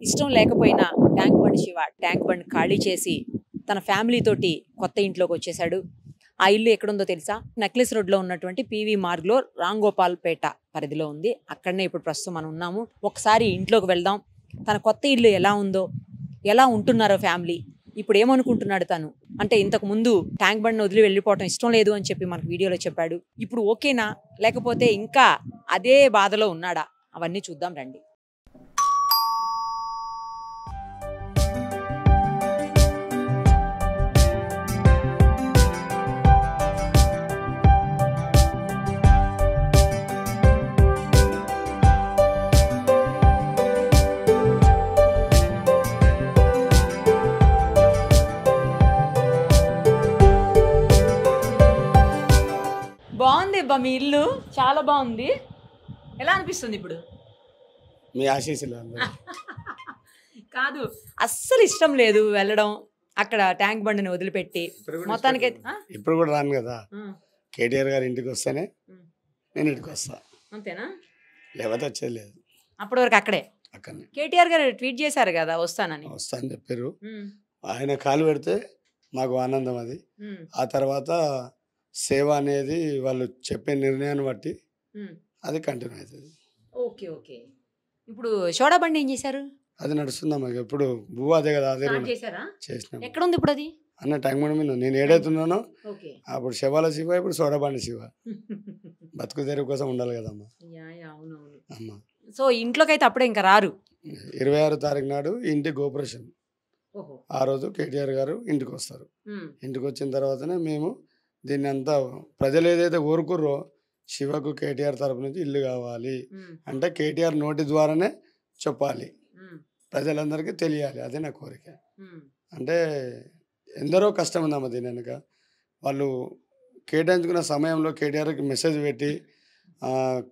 ఇష్టం లేకపోయినా ట్యాంక్ బండ్ శివ ట్యాంక్ బండ్ ఖాళీ చేసి తన ఫ్యామిలీ తోటి కొత్త ఇంట్లోకి వచ్చేసాడు ఆ ఇల్లు ఎక్కడుందో తెలుసా నెక్లెస్ రోడ్లో ఉన్నటువంటి పివి మార్గ్లో రాంగోపాల్ పేట పరిధిలో ఉంది అక్కడనే ఇప్పుడు ప్రస్తుతం మనం ఉన్నాము ఒకసారి ఇంట్లోకి వెళ్దాం తన కొత్త ఇల్లు ఎలా ఉందో ఎలా ఉంటున్నారో ఫ్యామిలీ ఇప్పుడు ఏమనుకుంటున్నాడు తను అంటే ఇంతకు ముందు ట్యాంక్ బండ్ వదిలి వెళ్ళిపోవటం ఇష్టం లేదు అని చెప్పి మనకు వీడియోలో చెప్పాడు ఇప్పుడు ఓకేనా లేకపోతే ఇంకా అదే బాధలో ఉన్నాడా అవన్నీ చూద్దాం రండి బాగుంది అబ్బా మీ ఇల్లు చాలా బాగుంది ఎలా అనిపిస్తుంది ఇప్పుడు మీ ఆశీస్సులు అందరూ. కాదు అస్సలు ఇష్టం లేదు వెళ్ళడం అక్కడ ట్యాంక్ బండిని వదిలిపెట్టి మొత్తానికి ఇప్పుడు కూడా రాను కదా ఆ, కేటీఆర్ గారి ఇంటికి వస్తేనే ఉమ్. నేను ఇంటికి వస్తా అంతేనా లేకపోతే వచ్చేది లేదు అప్పటి వరకు అక్కడే అక్కడనే కేటీఆర్ గారు ట్వీట్ చేశారు కదా వస్తానని వస్తా అని చెప్పారు ఉమ్, ఆయన కాలు పెడితే మాకు ఆనందం అది ఉమ్, ఆ తర్వాత సేవ అనేది వాళ్ళు చెప్పే నిర్ణయాన్ని బట్టి ఉమ్. అది కంటిన్యూ అవుతుంది ఓకే ఓకే ఇప్పుడు సోడా బండి ఏం చేశారు అది నడుస్తుందా మాకు ఎప్పుడు భూ అదే కదా అదే స్టార్ట్ రూల్. చేశారా చేసినాం ఎక్కడ ఉంది ఇప్పుడు అది అన్న ట్యాంక్ బండి మీద నేను ఏడైతున్నానో ఓకే అప్పుడు శివాల శివ ఇప్పుడు సోడబండి శివ బతుకు తెరువు కోసం ఉండాలి కదమ్మా యా యా అవునవును అమ్మ సో ఇంట్లోకి అయితే అప్పుడే ఇంకా రారు ఇరవై ఆరు తారీఖు నాడు ఇంటి గోపురేషన్ ఓహో ఆ రోజు కేటీఆర్ గారు ఇంటికి వస్తారు ఉమ్, ఇంటికి వచ్చిన తర్వాతనే మేము దీన్ని అంతా ప్రజలు ఏదైతే కోరుకుర్రో శివకు కేటీఆర్ తరపు నుంచి ఇల్లు కావాలి ఉమ్, అంటే కేటీఆర్ నోటి ద్వారానే చెప్పాలి ఉమ్, ప్రజలందరికీ తెలియాలి అదే నా కోరిక ఉమ్, అంటే ఎందరో కష్టం ఉందమ్మ దీని వెనుక వాళ్ళు కేటాయించుకున్న సమయంలో కేటీఆర్కి మెసేజ్ పెట్టి ఆ,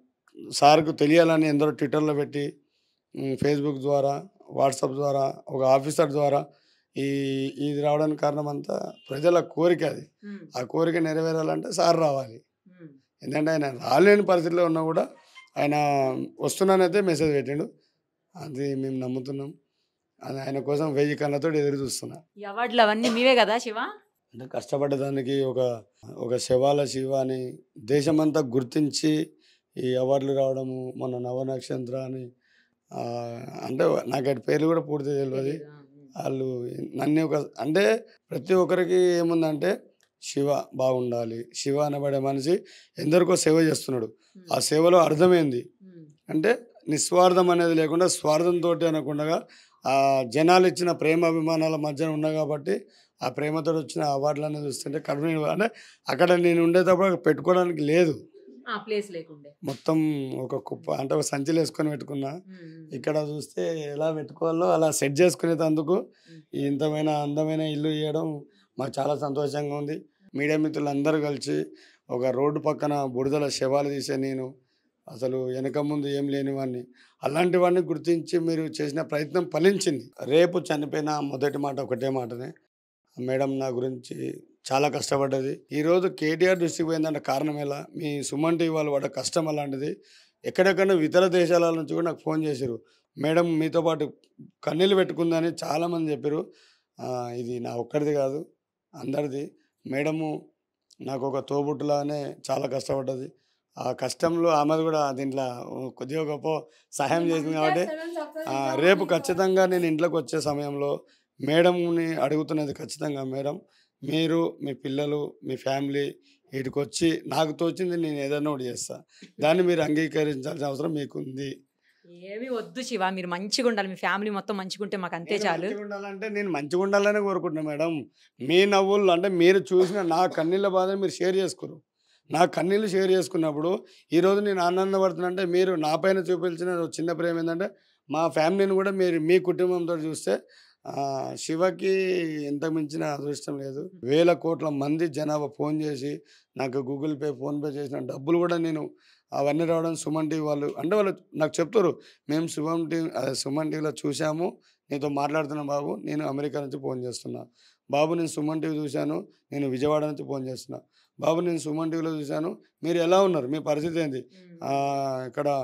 సార్కు తెలియాలని ఎందరో ట్విట్టర్లో పెట్టి ఉమ్, ఫేస్బుక్ ద్వారా వాట్సాప్ ద్వారా ఒక ఆఫీసర్ ద్వారా ఈ ఇది రావడానికి కారణం అంతా ప్రజల కోరిక అది ఉమ్, ఆ కోరిక నెరవేరాలంటే సార్ రావాలి ఉమ్. ఎందుకంటే ఆయన రాలేని పరిస్థితిలో ఉన్నా కూడా ఆయన వస్తున్నానైతే మెసేజ్ పెట్టిండు అది మేము నమ్ముతున్నాం అది ఆయన కోసం వెయ్యి కళ్ళతో ఎదురు చూస్తున్నా ఈ అవార్డులు అవన్నీ మీవే కదా శివ అంటే కష్టపడ్డదానికి ఒక ఒక శివాల శివ అని దేశమంతా గుర్తించి ఈ అవార్డులు రావడము మన నవనక్షత్ర అని ఆ, అంటే నాకు అటు పేర్లు కూడా పూర్తి తెలియదు వాళ్ళు నన్ను ఒక అంటే ప్రతి ఒక్కరికి ఏముందంటే శివ బాగుండాలి శివ అనబడే మనిషి ఎందరికో సేవ చేస్తున్నాడు ఆ సేవలో అర్థమైంది ఉమ్, అంటే నిస్వార్థం అనేది లేకుండా స్వార్థంతో అనకుండా ఆ జనాలు ఇచ్చిన ప్రేమ అభిమానాల మధ్యన ఉన్నా కాబట్టి ఆ ప్రేమతో వచ్చిన అవార్డులు అనేది చూస్తుంటే కడుపు అంటే అక్కడ నేను ఉండేటప్పుడు అక్కడ పెట్టుకోవడానికి లేదు ఆ ప్లేస్ లేకుండే మొత్తం ఒక కుప్ప అంటే ఒక సంచిలో వేసుకొని పెట్టుకున్నా ఉమ్, ఇక్కడ చూస్తే ఎలా పెట్టుకోవాలో అలా సెట్ చేసుకునేందుకు ఈ ఇంతమైన అందమైన ఇల్లు ఇవ్వడం మాకు చాలా సంతోషంగా ఉంది మీడియా మిత్రులు అందరూ కలిసి ఒక రోడ్డు పక్కన బురదల శవాలు తీసే నేను అసలు వెనక ముందు ఏం లేనివాడిని అలాంటి వాడిని గుర్తించి మీరు చేసిన ప్రయత్నం ఫలించింది రేపు చనిపోయిన మొదటి మాట ఒకటే మాటనే మేడం నా గురించి చాలా కష్టపడ్డది ఈరోజు కేటీఆర్ దృష్టికి పోయిందంటే కారణం ఎలా మీ సుమన్ టీవీ వాళ్ళు పడ్డ కష్టం అలాంటిది ఎక్కడెక్కడ ఇతర దేశాల నుంచి కూడా నాకు ఫోన్ చేశారు మేడం మీతో పాటు కన్నీళ్ళు పెట్టుకుందని చాలామంది చెప్పారు ఆ, ఇది నా ఒక్కడిది కాదు అందరిది మేడము నాకు ఒక తోబుట్టులానే చాలా కష్టపడ్డది ఆ కష్టంలో ఆమెది కూడా దీంట్లో కొద్దిగా గొప్ప సహాయం చేసింది కాబట్టి ఆ, రేపు ఖచ్చితంగా నేను ఇంట్లోకి వచ్చే సమయంలో మేడంని అడుగుతున్నది ఖచ్చితంగా మేడం మీరు మీ పిల్లలు మీ ఫ్యామిలీ వీటికి వచ్చి నాకు తోచింది నేను ఏదైనా ఒకటి చేస్తా దాన్ని మీరు అంగీకరించాల్సిన అవసరం మీకుంది ఏమి వద్దు శివ మీరు మంచిగా ఉండాలి మీ ఫ్యామిలీ మొత్తం మంచిగా ఉంటే మాకు అంతే నేను చాలు మంచిగా ఉండాలంటే నేను మంచిగా ఉండాలని కోరుకుంటున్నా మేడం మీ నవ్వులు అంటే మీరు చూసిన నా కన్నీళ్ళ బాధని మీరు షేర్ చేసుకోరు నా కన్నీళ్ళు షేర్ చేసుకున్నప్పుడు ఈరోజు నేను ఆనందపడుతున్నా అంటే మీరు నా పైన చూపించిన ఒక చిన్న ప్రేమ ఏంటంటే మా ఫ్యామిలీని కూడా మీరు మీ కుటుంబంతో చూస్తే ఆ, శివకి ఎంత మించిన అదృష్టం లేదు వేల కోట్ల మంది జనాభా ఫోన్ చేసి నాకు గూగుల్ పే ఫోన్పే చేసిన డబ్బులు కూడా నేను అవన్నీ రావడం సుమన్ టీవీ వాళ్ళు అంటే వాళ్ళు నాకు చెప్తారు మేము సుమన్ టీవీ అదే సుమన్ టీవీలో చూసాము నీతో మాట్లాడుతున్నా బాబు నేను అమెరికా నుంచి ఫోన్ చేస్తున్నా బాబు నేను సుమన్ టీవీ చూశాను నేను విజయవాడ నుంచి ఫోన్ చేస్తున్నా బాబు నేను సుమన్ టీవీలో చూశాను మీరు ఎలా ఉన్నారు మీ పరిస్థితి ఏంటి ఆ, ఇక్కడ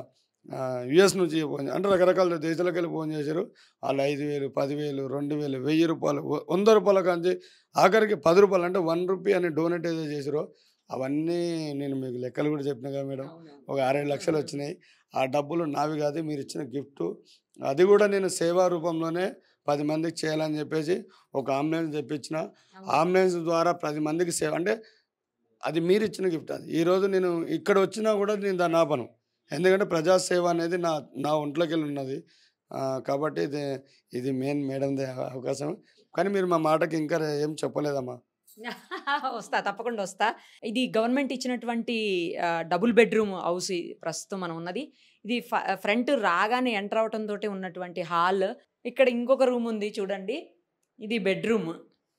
యుఎస్ నుంచి ఫోన్ చే- అంటే రకరకాల దేశాలకు వెళ్ళి ఫోన్ చేశారు వాళ్ళు ఐదు వేలు పదివేలు రెండు వేలు వెయ్యి రూపాయలు వ- వంద రూపాయల కాంచి ఆఖరికి పది రూపాయలు అంటే వన్ రూపీ అని డొనేట్ ఏదో చేసారో అవన్నీ నేను మీకు లెక్కలు కూడా చెప్పిన కదా మేడం ఒక అరవై లక్షలు వచ్చినాయి ఆ డబ్బులు నావి కాదు మీరు ఇచ్చిన గిఫ్ట్ అది కూడా నేను సేవా రూపంలోనే పది మందికి చేయాలని చెప్పేసి ఒక అంబులెన్స్ తెప్పించిన అంబులెన్స్ ద్వారా పది మందికి సేవ అంటే అది మీరు ఇచ్చిన గిఫ్ట్ అది ఈరోజు నేను ఇక్కడ వచ్చినా కూడా నేను దాన్ని ఆపను ఎందుకంటే ప్రజాసేవ అనేది నా నా ఒంట్లోకి వెళ్ళి ఉన్నది ఆ, కాబట్టి ఇది ఇది మెయిన్ మేడంది అవకాశం కానీ మీరు మా మాటకి ఇంకా ఏం చెప్పలేదమ్మా వస్తా తప్పకుండా వస్తా ఇది గవర్నమెంట్ ఇచ్చినటువంటి ఆ, డబుల్ బెడ్రూమ్ హౌస్ ఈ ప్రస్తుతం మనం ఉన్నది ఇది ఫ- ఫ్రంట్ రాగానే ఎంటర్ అవటం తోటి ఉన్నటువంటి హాల్ ఇక్కడ ఇంకొక రూమ్ ఉంది చూడండి ఇది బెడ్రూమ్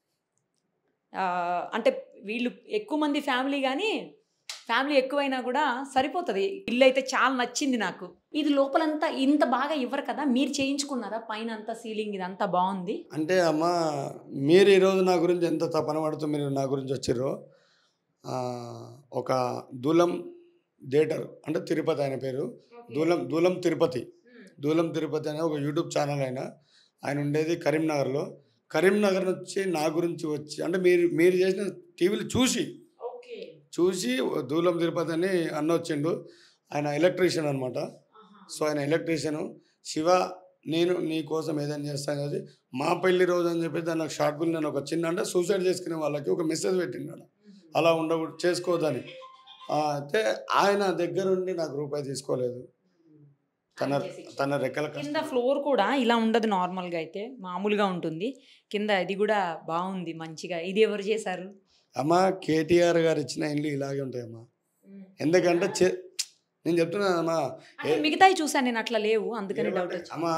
ఆ, అంటే వీళ్ళు ఎక్కువ మంది ఫ్యామిలీ కానీ ఫ్యామిలీ ఎక్కువైనా కూడా సరిపోతుంది ఇల్లు అయితే చాలా నచ్చింది నాకు ఇది లోపలంతా ఇంత బాగా ఇవ్వరు కదా మీరు చేయించుకున్నారా పైన అంతా సీలింగ్ ఇదంతా బాగుంది అంటే అమ్మ మీరు ఈరోజు నా గురించి ఎంత తపన పడుతూ మీరు నా గురించి వచ్చిర్రో ఆ, ఒక దూలం థియేటర్ అంటే తిరుపతి ఆయన పేరు దూలం దూలం తిరుపతి దూలం తిరుపతి అనే ఒక యూట్యూబ్ ఛానల్ ఆయన ఆయన ఉండేది కరీంనగర్లో కరీంనగర్ నుంచి నా గురించి వచ్చి అంటే మీరు మీరు చేసిన టీవీలు చూసి ఓకే చూసి దూలం తిరుపతి అని అన్న వచ్చిండు ఆయన ఎలక్ట్రీషియన్ అనమాట సో ఆయన ఎలక్ట్రీషియన్ శివ నేను నీ కోసం ఏదైనా చేస్తాను అది మా పెళ్లి రోజు అని చెప్పి దాని షార్ట్ ఫిల్మ్ నేను ఒక చిన్న అంటే సూసైడ్ చేసుకునే వాళ్ళకి ఒక మెసేజ్ పెట్టినాడు అలా ఉండకూడదు చేసుకోవద్దని ఆ, అయితే ఆయన దగ్గరుండి నాకు రూపాయి తీసుకోలేదు తన తన రెక్కల కింద కష్టం. ఫ్లోర్ కూడా ఇలా ఉండదు నార్మల్గా అయితే మామూలుగా ఉంటుంది కింద ఇది కూడా బాగుంది మంచిగా ఇది ఎవరు చేశారు అమ్మ కేటీఆర్ గారు ఇచ్చిన ఇండ్లు ఇలాగే ఉంటాయమ్మా ఎందుకంటే చే- నేను చెప్తున్నాను అమ్మా అంటే మిగతాయి చూసాను నేను అట్లా లేవు అందుకని డౌట్ వచ్చింది అమ్మా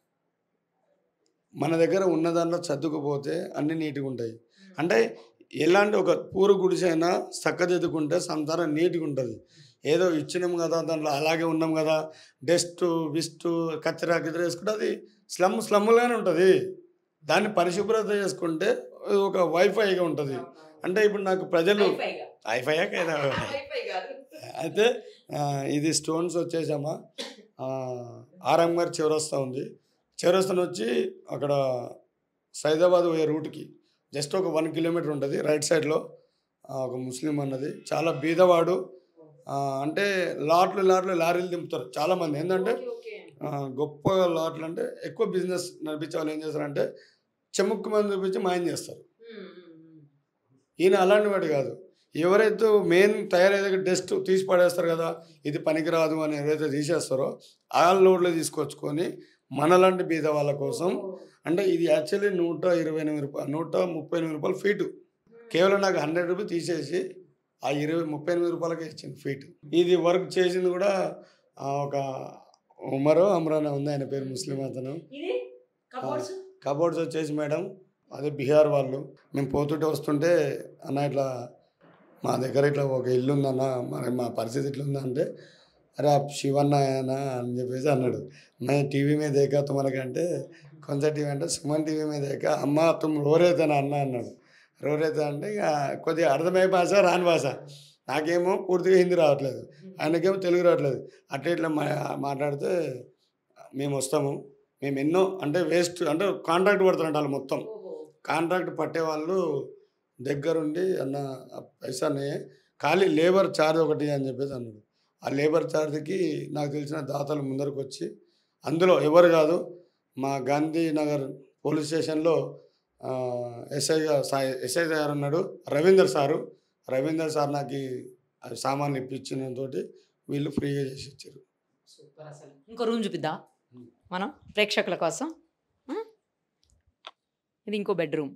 మన దగ్గర ఉన్న దాంట్లో చదువుకుపోతే అన్ని నీట్గా ఉంటాయి అంటే ఎలాంటి ఒక పూరు గుడిసైనా చక్కదిద్దుకుంటే సంతానం నీట్గా ఉంటుంది ఏదో ఇచ్చినాం కదా దాంట్లో అలాగే ఉన్నాం కదా డస్ట్ విస్ట్ కచ్చరా కిచ్చరా వేసుకుంటే అది స్లమ్ స్లమ్లుగానే ఉంటుంది దాన్ని పరిశుభ్రత చేసుకుంటే అది ఒక వైఫైగా ఉంటుంది అంటే ఇప్పుడు నాకు ప్రజలు వైఫైయా కదా అయితే ఆ, ఇది స్టోన్స్ వచ్చేసామా ఆర్ఎం గారి చివరస్తా ఉంది చివరస్తా వచ్చి అక్కడ సైదాబాద్ పోయే రూట్కి జస్ట్ ఒక వన్ కిలోమీటర్ ఉంటుంది రైట్ సైడ్లో ఆ, ఒక ముస్లిం అన్నది చాలా బీదవాడు ఆ, అంటే లాట్లు లాట్లు లారీలు దింపుతారు చాలామంది ఏంటంటే ఆ, గొప్ప లాట్లు అంటే ఎక్కువ బిజినెస్ నడిపించే వాళ్ళు ఏం చేస్తారంటే చెముక్కు మంది చూపించి మాయం చేస్తారు ఈయన అలాంటి వాడు కాదు ఎవరైతే మెయిన్ తయారయ్యే డస్ట్ తీసి పడేస్తారు కదా ఇది పనికిరాదు అని ఎవరైతే తీసేస్తారో ఆ లోడ్లో తీసుకొచ్చుకొని మనలాంటి బీద వాళ్ళ కోసం అంటే ఇది యాక్చువల్లీ నూట ఇరవై ఎనిమిది రూపాయలు నూట ముప్పై ఎనిమిది రూపాయలు ఫీటు కేవలం నాకు హండ్రెడ్ రూపీస్ తీసేసి ఆ ఇరవై ముప్పై ఎనిమిది రూపాయలకి ఇచ్చింది ఫీట్ ఇది వర్క్ చేసింది కూడా ఆ, ఒక ఉమరో అమరానా ఉంది ఆయన పేరు ముస్లిం అతను ఇది కబోర్డ్స్ కబోర్డ్స్ వచ్చేసి మేడం అదే బీహార్ వాళ్ళు మేము పోతుంటే వస్తుంటే అన్న ఇట్లా మా దగ్గర ఇట్లా ఒక ఇల్లు ఉందన్న మరి మా పరిస్థితి ఇట్లా ఉందా అంటే అరే ఆ శివన్న ఆయన అని చెప్పేసి అన్నాడు మే టీవీ మీద ఏకా తుమరకంటే కొంచెం టీవీ అంటే సుమన్ టీవీ మీద ఏకా అమ్మ తుమ్ రోరేతేనా అన్న అన్నాడు రోరేతే అంటే ఇక కొద్దిగా అర్థమయ్యే భాష రాని భాష నాకేమో పూర్తిగా హిందీ రావట్లేదు ఆయనకేమో తెలుగు రావట్లేదు అట్లా ఇట్లా మా మాట్లాడితే మేము వస్తాము మేము ఎన్నో అంటే వేస్ట్ అంటే కాంట్రాక్ట్ పడుతున్నట్టు వాళ్ళు మొత్తం కాంట్రాక్ట్ పట్టే వాళ్ళు దగ్గరుండి అన్న ఆ పైసాని ఖాళీ లేబర్ ఛార్జ్ ఒకటి అని చెప్పేసి అన్నాడు ఆ లేబర్ ఛార్జ్కి నాకు తెలిసిన దాతలు ముందరకు వచ్చి అందులో ఎవరు కాదు మా గాంధీ నగర్ పోలీస్ స్టేషన్లో ఆ, ఎస్ఐ గా- సా- ఎస్ఐ గారు ఉన్నాడు రవీందర్ సారు రవీందర్ సార్ నాకు ఈ సామాన్లు ఇప్పించినంతో వీళ్ళు ఫ్రీగా చేసి ఇచ్చారు సూపర్ అసలు ఇంకో రూమ్ చూపిద్దా మనం ప్రేక్షకుల కోసం ఆ? ఇది ఇంకో బెడ్రూమ్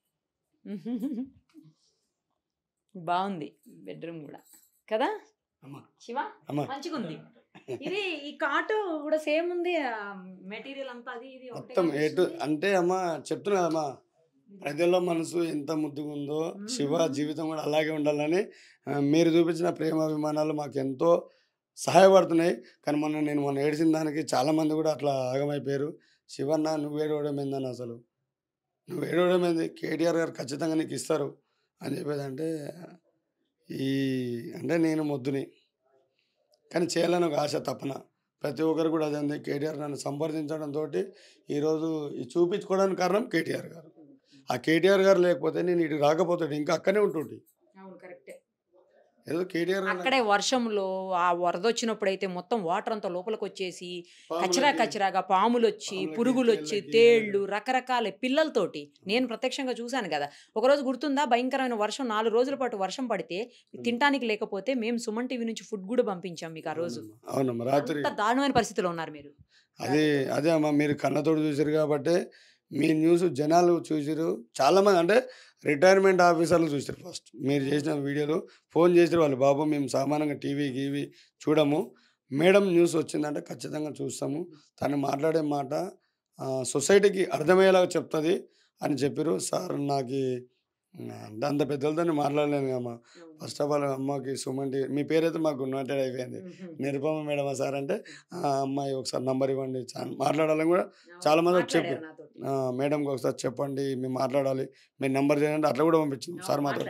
బాగుంది బెడ్రూమ్ కూడా కదా అమ్మా శివ అమ్మా మంచిగా ఉంది ఇది ఈ కాటు కూడా సేమ్ ఉంది మెటీరియల్ అంతా అది ఇది ఒకటే మొత్తం ఎటు కనిపిస్తుంది. అంటే అమ్మా చెప్తున్నా అమ్మా ప్రజల మనసు ఎంత ముద్దుగా ఉందో శివ జీవితం కూడా అలాగే ఉండాలని ఆ, మీరు చూపించిన ప్రేమ అభిమానాలు మాకు ఎంతో సహాయపడుతున్నాయి కానీ మొన్న నేను మొన్న ఏడిచిన దానికి చాలామంది కూడా అట్లా ఆగమైపోయారు శివన్న నువ్వు ఏడవడం ఏందని అసలు నువ్వు ఏడవడం ఏంది కేటీఆర్ గారు ఖచ్చితంగా నీకు ఇస్తారు అని చెప్పేది అంటే ఈ అంటే నేను మొద్దుని కానీ చేయాలని ఒక ఆశ తపన ప్రతి ఒక్కరు కూడా అదే ఉంది కేటీఆర్ నన్ను సంప్రదించడంతో ఈరోజు ఇది చూపించుకోవడానికి కారణం కేటీఆర్ గారు ఆ కేటీఆర్ గారు లేకపోతే నేను ఇటు రాకపోతాడు ఇంకా అక్కడే ఉంటుండే అవును కరెక్టే ఏదో కేటీఆర్ గారు అక్కడే వర్షంలో ఆ వరద వచ్చినప్పుడు అయితే మొత్తం వాటర్ అంతా లోపలికి వచ్చేసి కచరా పాములకి- కచరాగా పాములు వచ్చి పాములకి, పురుగులు వచ్చి తేళ్ళకి, తేళ్లు రకరకాల పిల్లలతోటి నేను ప్రత్యక్షంగా చూశాను కదా ఒకరోజు గుర్తుందా భయంకరమైన వర్షం నాలుగు రోజుల పాటు వర్షం పడితే తినడానికి లేకపోతే మేము సుమన్ టీవీ నుంచి ఫుడ్ కూడా పంపించాం మీకు ఆ రోజు అవునమ్మా, అవునమ్మా రాత్రి అంత దారుణమైన పరిస్థితిలో ఉన్నారు మీరు అదే అదే అమ్మా మీరు కన్నతోడు చూసారు కాబట్టి మీ న్యూస్ జనాలు చూసారు చాలా మంది అంటే రిటైర్మెంట్ ఆఫీసర్లు చూసారు ఫస్ట్ మీరు చేసిన వీడియోలు ఫోన్ చేసారు వాళ్ళు బాబు మేము సామాన్యంగా టీవీ గీవీ చూడము మేడం న్యూస్ వచ్చిందంటే ఖచ్చితంగా చూస్తాము తను మాట్లాడే మాట ఆ, సొసైటీకి అర్థమయ్యేలాగా చెప్తుంది అని చెప్పారు సార్ నాకు అంటే అంత పెద్దలతో మాట్లాడలేను అమ్మా ఫస్ట్ ఆఫ్ ఆల్ అమ్మకి సుమంటి మీ పేరైతే మాకు నోటెడ్ అయిపోయింది నిరుపమ మేడం సార్ అంటే "ఆ, అమ్మాయి ఒకసారి నంబర్ ఇవ్వండి చా- మాట్లాడాలని కూడా చాలా మంది వచ్చి చెప్పారు "ఆ, మేడంకి ఒకసారి చెప్పండి మేము మాట్లాడాలి మీ నెంబర్ చేయండి అట్లా కూడా పంపించింది సార్ మాట్లాడు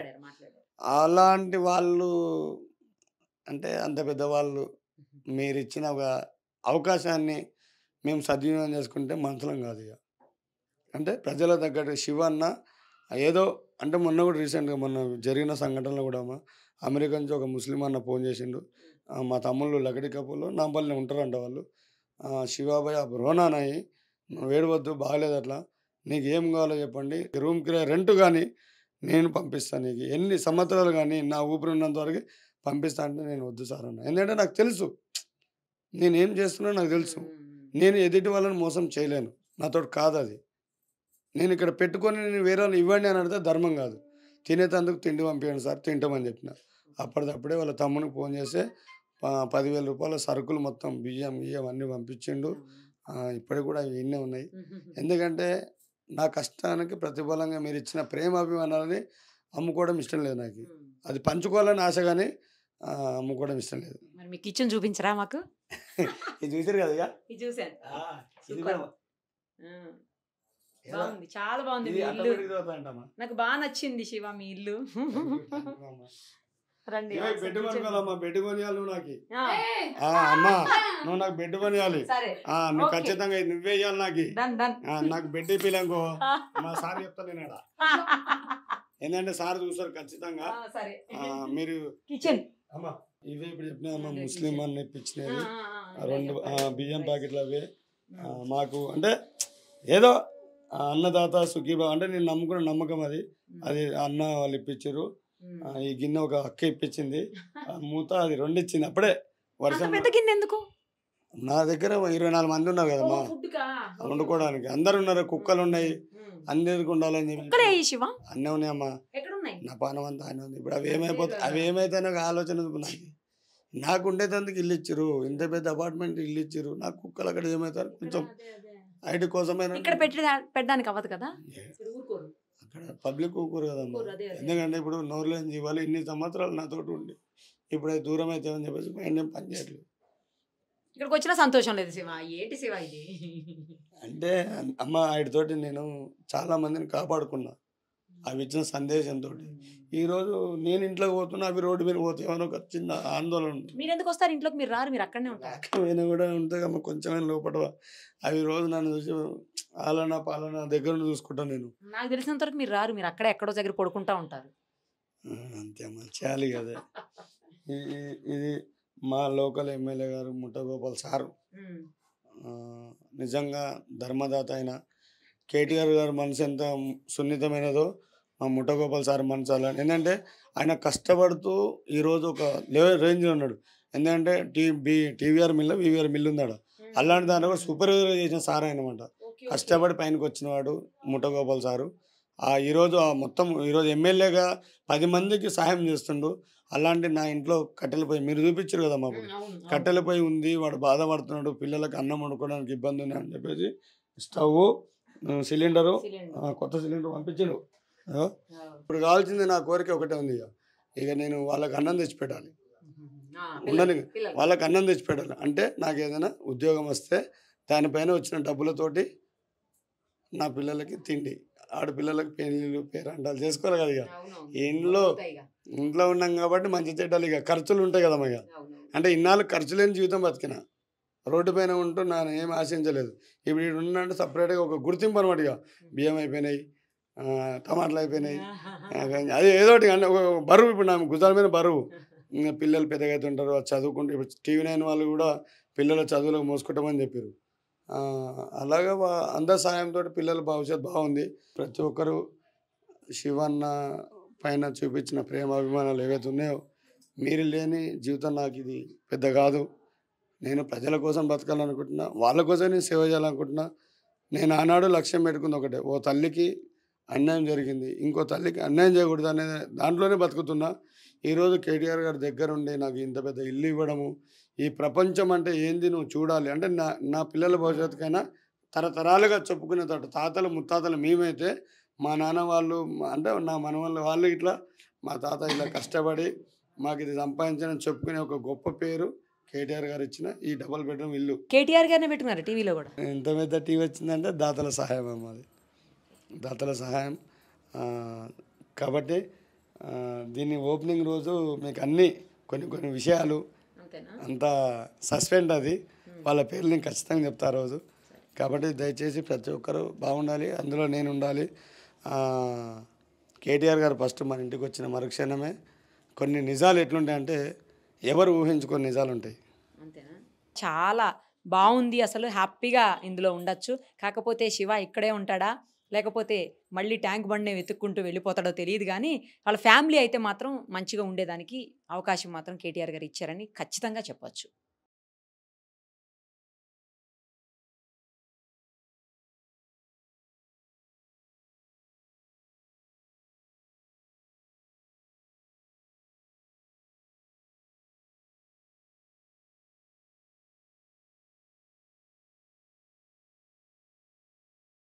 అలాంటి వాళ్ళు అంటే అంత పెద్దవాళ్ళు మీరు ఇచ్చిన ఒక అవకాశాన్ని మేము సద్వినియోగం చేసుకుంటే మనుషులం కాదు ఇక అంటే ప్రజల తగ్గట్టు శివ అన్న ఏదో అంటే మొన్న కూడా రీసెంట్గా మొన్న జరిగిన సంఘటనలో కూడా అమ్మ, అమెరికా నుంచి ఒక ముస్లిం అన్న ఫోన్ చేసిండు ఆ, మా తమ్ముళ్ళు లకడి కప్పులు నాంపల్లిని ఉంటారంట వాళ్ళు ఆ, శివాబాయ్ ఆ రోనానాయి నువ్వు ఏడవద్దు బాగలేదు అట్లా నీకు ఏం కావాలో చెప్పండి రూమ్ కిరాయి రెంట్ కానీ నేను పంపిస్తాను నీకు ఎన్ని సంవత్సరాలు కానీ నా ఊపిరి ఉన్నంత వరకు పంపిస్తా అంటే నేను వద్దు సార్ అన్న ఎందుకంటే నాకు తెలుసు నేను ఏం చేస్తున్నా నాకు తెలుసు నేను ఎదుటి వాళ్ళని మోసం చేయలేను నాతో కాదు అది నేను ఇక్కడ పెట్టుకొని నేను వేరే వాళ్ళు ఇవ్వండి అని అడితే ధర్మం కాదు తినేటందుకు తిండి పంపించండి సార్ తింటామని చెప్పిన అప్పటిదప్పుడే వాళ్ళ తమ్మునికి ఫోన్ చేస్తే ప- పదివేల రూపాయల సరుకులు మొత్తం బియ్యం బియ్యం అన్నీ పంపించిండు ఆ, ఇప్పటికి కూడా అవి ఎన్నే ఉన్నాయి ఎందుకంటే నా కష్టానికి ప్రతిఫలంగా మీరు ఇచ్చిన ప్రేమ అభిమానాలని అమ్ముకోవడం ఇష్టం లేదు నాకు అది పంచుకోవాలని ఆశ కానీ ఆ, అమ్ముకోవడం ఇష్టం లేదు మరి మీ కిచెన్ చూపించరా మాకు ఇది చూసారు కదా ఇక? ఇది చూసాను ఇది Super. కూడా ఎలా? బాగుంది చాలా బాగుంది ఇది మీ ఇల్లు automatic అవుతాయంటమ్మా. నాకు బాగా నచ్చింది శివ మీ ఇల్లు రండి ఇవే ఒకసారి బెడ్ కూర్చోండి. కొనుక్కోవాలమ్మా బెడ్ కొనియాలి నువ్వు నాకు ఆ, ఆ, అమ్మా నువ్వు నాకు బెడ్ కొనియాలి సరే ఆ, నువ్వు Okay. ఖచ్చితంగా ఇది నువ్వే ఇవ్వాలి నాకు డన్ డన్ ఆ, నాకు బెడ్ ఇప్పిలంకో మా సార్ చెప్తాను నేను ఆడ. ఏంటంటే సార్ చూస్తారు ఖచ్చితంగా సరే ఆ, మీరు కిచెన్ అమ్మా ఇవే ఇప్పుడు చెప్పిన అమ్మ అదే ముస్లిం kitchen. అని ఇప్పించినవి ఆ, రెండు ఆ, బియ్యం ప్యాకెట్లు అవి ఆ, మాకు అంటే ఏదో ఆ, అన్నదాత సుఖీబా అంటే నేను నమ్ముకున్న నమ్మకం అది అది అన్న వాళ్ళు ఇప్పించారు ఆ, ఈ గిన్నె ఒక అక్క ఇప్పించింది ఆ మూత అది రెండు ఇచ్చింది అప్పుడే వర్షం పెద్ద గిన్నె ఎందుకు నా దగ్గర ఇరవై నాలుగు మంది ఉన్నారు కదమ్మా ఫుడ్ కా వండుకోవడానికి అందరు ఉన్నారు కుక్కలు ఉన్నాయి అందరికి ఉండాలని కుక్కలే చెప్పి ఈ శివ అన్నీ ఉన్నాయమ్మా ఎక్కడ ఉన్నాయి నా పానం అంతా ఆయన ఉంది ఇప్పుడు అవి ఏమైపోతాయి అవి ఏమైతే నాకు ఆలోచన ఉంది నాకు నాకు ఉండేటందుకు ఇల్లు ఇచ్చారు ఇంత పెద్ద అపార్ట్మెంట్ ఇల్లు ఇచ్చారు నాకు కుక్కలు అక్కడ ఏమవుతారు కొంచెం ఐటీ కోసమైనా ఇక్కడ పెట్టి పెట్టడానికి అవ్వదు కదా ఊరుకోరు అక్కడ పబ్లిక్ ఊరుకోరు కదమ్మా ఊరుకోరు, అదే, అదే. ఎందుకంటే ఇప్పుడు నోరు లేని జీవాలు ఇన్ని సంవత్సరాలు నాతోటి ఉండి ఇప్పుడు అది దూరం అయితే అని చెప్పేసి మైండ్ ఏం పని చేయట్లేదు ఇక్కడికి వచ్చినా సంతోషం లేదు శివ ఏంటి శివ ఇది అంటే అమ్మ వాటితోటి నేను చాలా మందిని కాపాడుకున్నా అవి ఇచ్చిన సందేశంతో ఈరోజు నేను ఇంట్లోకి పోతున్నా అవి రోడ్డు మీద పోతాయని ఒక చిన్న ఆందోళన ఉంది మీరు ఎందుకు వస్తారు ఇంట్లోకి మీరు రారు మీరు అక్కడనే ఉంటారు రాకపోయినా కూడా ఉంటే అమ్మ కొంచెమైనా లోపల అవి రోజు నన్ను చూసి ఆలన పాలన దగ్గర నుండి చూసుకుంటాను నేను నాకు తెలిసినంత వరకు మీరు రారు మీరు అక్కడే ఎక్కడో దగ్గర పడుకుంటా ఉంటారు ఆ, అంతే అమ్మ చేయాలి కదా ఈ- ఈ- ఇది మా లోకల్ ఎమ్మెల్యే గారు ముట్టగోపాల్ సారు ఆ, నిజంగా ధర్మదాత అయిన కేటీఆర్ గారి మనసు ఎంత సున్నితమైనదో మా ముట్టగోపాల్ సార్ మనసు అలా ఏంటంటే ఆయన కష్టపడుతూ ఈరోజు ఒక లెవెల్ రేంజ్లో ఉన్నాడు ఎందుకంటే టీ బి టీవీఆర్ మిల్ వివిఆర్ మిల్ ఉందాడు అలాంటి దాంట్లో కూడా సూపర్వైజర్ చేసిన సార్ అనమాట కష్టపడి పైనకి వచ్చినవాడు ముట్టగోపాల్ సారు ఆ ఈరోజు ఆ మొత్తం ఈరోజు ఎమ్మెల్యేగా పది మందికి సహాయం చేస్తుండు అలాంటి నా ఇంట్లో కట్టెల పొయ్యి మీరు చూపించారు కదా మాకు కట్టెల పొయ్యి ఉంది వాడు బాధపడుతున్నాడు పిల్లలకు అన్నం వండుకోవడానికి ఇబ్బంది ఉంది అని చెప్పేసి స్టవ్ సిలిండరు ఆ, కొత్త సిలిండర్ పంపించాడు అదో, ఇప్పుడు కావాల్సింది నా కోరిక ఒకటే ఉంది ఇక ఇక నేను వాళ్ళకి అన్నం తెచ్చి పెట్టాలి ఉండని వాళ్ళకి అన్నం తెచ్చి పెట్టాలి అంటే నాకు ఏదైనా ఉద్యోగం వస్తే దానిపైన వచ్చిన డబ్బులతోటి నా పిల్లలకి తిండి ఆడపిల్లలకి పెళ్ళిళ్ళు పేరంటాలు చేసుకోవాలి కదా ఇక ఇంట్లో ఇంట్లో ఉన్నాం కాబట్టి మంచి చెడ్డలు ఇక ఖర్చులు ఉంటాయి కదా ఇక అంటే ఇన్నాళ్ళు ఖర్చు లేని జీవితం బతికిన రోడ్డు పైన ఉంటూ నేను ఏం ఆశించలేదు ఇప్పుడు ఇక్కడ ఉన్నంటే సపరేట్గా ఒక గుర్తింపు అనమాట ఇక బియ్యం అయిపోయినాయి ఆ, టమాటాలు అయిపోయినాయి ఆ, అది ఏదో ఒకటి అంటే ఒక బరువు ఇప్పుడు నా గుజాల మీద బరువు ఇంకా పిల్లలు పెద్దగా అవుతుంటారు వాళ్ళు చదువుకుంటే ఇప్పుడు టీవీ నైన్ వాళ్ళు కూడా పిల్లల చదువులకు మోసుకుంటామని చెప్పారు ఆ, అలాగా వా- అందరి సాయంతో పిల్లల భవిష్యత్తు బాగుంది ప్రతి ఒక్కరు శివన్న పైన చూపించిన ప్రేమ అభిమానాలు ఏవైతే ఉన్నాయో మీరు లేని జీవితం నాకు ఇది పెద్ద కాదు నేను ప్రజల కోసం బతకాలనుకుంటున్నా వాళ్ళ కోసం నేను సేవ చేయాలనుకుంటున్నా నేను ఆనాడు లక్ష్యం పెట్టుకుంది ఒకటే ఓ తల్లికి అన్యాయం జరిగింది ఇంకో తల్లికి అన్యాయం చేయకూడదు అనే దాంట్లోనే బతుకుతున్నా ఈరోజు కేటీఆర్ గారి దగ్గర ఉండి నాకు ఇంత పెద్ద ఇల్లు ఇవ్వడము ఈ ప్రపంచం అంటే ఏంది నువ్వు చూడాలి అంటే నా నా పిల్లల భవిష్యత్తుకైనా తరతరాలుగా చెప్పుకునేటట్టు తాతలు ముత్తాతలు మేమైతే మా నాన్న వాళ్ళు మా- అంటే నా మనవాళ్ళు వాళ్ళు ఇట్లా మా తాత ఇలా కష్టపడి మాకు ఇది సంపాదించని చెప్పుకునే ఒక గొప్ప పేరు కేటీఆర్ గారు ఇచ్చిన ఈ డబల్ బెడ్రూమ్ ఇల్లు కేటీఆర్ గారినే పెట్టుకున్నారు టీవీలో కూడా ఎంత పెద్ద టీవీ వచ్చిందంటే దాతల సహాయం అమ్మ అది దాతల సహాయం ఆ, కాబట్టి ఆ, దీన్ని ఓపెనింగ్ రోజు మీకు అన్ని కొన్ని కొన్ని విషయాలు అంతేనా అంత సస్పెండ్ అది వాళ్ళ పేర్లు నేను ఖచ్చితంగా చెప్తా ఆ రోజు కాబట్టి దయచేసి ప్రతి ఒక్కరు బాగుండాలి అందులో నేను ఉండాలి ఆ, కేటీఆర్ గారు ఫస్ట్ మన ఇంటికి వచ్చిన మరుక్షణమే కొన్ని నిజాలు ఎట్లుంటాయంటే ఎవరు ఊహించుకొని నిజాలు ఉంటాయి అంతేనా చాలా బాగుంది అసలు హ్యాపీగా ఇందులో ఉండొచ్చు కాకపోతే శివ ఇక్కడే ఉంటాడా లేకపోతే మళ్ళీ ట్యాంక్ బండ్నే వెతుక్కుంటూ వెళ్ళిపోతాడో తెలియదు కానీ వాళ్ళ ఫ్యామిలీ అయితే మాత్రం మంచిగా ఉండేదానికి అవకాశం మాత్రం కేటీఆర్ గారు ఇచ్చారని ఖచ్చితంగా చెప్పొచ్చు